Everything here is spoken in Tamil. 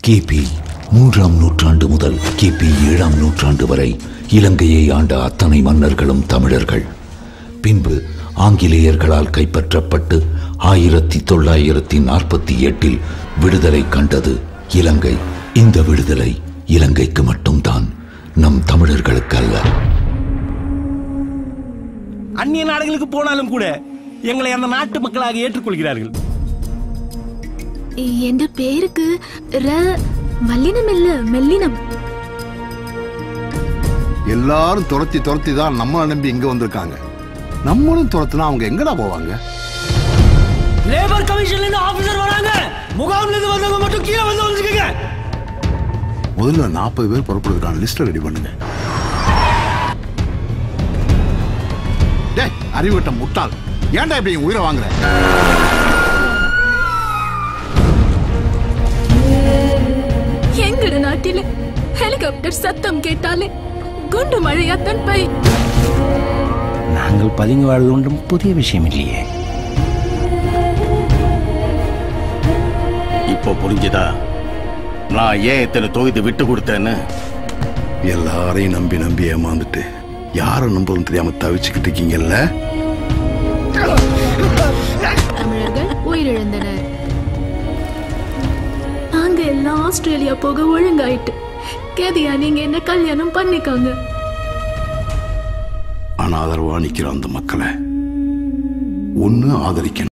கிபி மூன்றாம் நூற்றாண்டு முதல் கிபி ஏழாம் நூற்றாண்டு வரை இலங்கையை ஆண்ட அத்தனை மன்னர்களும் தமிழர்கள் பின்பு ஆங்கிலேயர்களால் கைப்பற்றப்பட்டு ஆயிரத்தி தொள்ளாயிரத்தி நாற்பத்தி எட்டில் விடுதலை கண்டது இலங்கை இந்த விடுதலை இலங்கைக்கு மட்டும்தான் நம் தமிழர்களுக்கு அல்ல அந்நிய நாடுகளுக்கு போனாலும் கூட எங்களை அந்த நாட்டு மக்களாக ஏற்றுக்கொள்கிறார்கள் എന്റെ പേருக்கு ர மல்லினம் இல்ல மெல்லினம் எல்லாரும் துரத்தி துரத்தி தான் நம்மளை நம்பி இங்க வந்திருக்காங்க நம்மளும் துரத்துனா அவங்க எங்கடா போவாங்க லேபர் கமிஷன்ல இருந்து ஆபீசர் வராங்க முகாம்ல இருந்து வந்தவங்க மட்டும் கீழே வந்து வந்துருக்கீங்க முதல்ல நாற்பது பேர் புறப்படுறதுக்கான லிஸ்ட் ரெடி பண்ணுங்க டேய் அறிவுட்ட முட்டாள் ஏன்டா இப்படி என் உயிரை வாங்குற எங்கட நாட்டில ஹெலிகாப்டர் சத்தம் கேட்டாலே குண்டு மழையாத்தான் பை நாங்கள் பதுங்கி வாழ்வது ஒன்றும் புதிய விஷயம் இல்லையே இப்போ புரிஞ்சுதா நான் ஏன் இத்தனை தொகுதி விட்டு கொடுத்தேன்னு எல்லாரையும் நம்பி நம்பி ஏமாந்துட்டு யாரை நம்புறதுன்னு தெரியாம தவிச்சுக்கிட்டு இருக்கீங்கல்ல தமிழர்கள் உயிரிழந்தனர் நாங்க எல்லாம் ஆஸ்திரேலியா போக ஒழுங்காயிட்டு கேதியா நீங்க என்ன கல்யாணம் பண்ணிக்கோங்க ஆனா ஆதரவா நிக்கிற அந்த மக்களை ஒண்ணு ஆதரிக்கணும்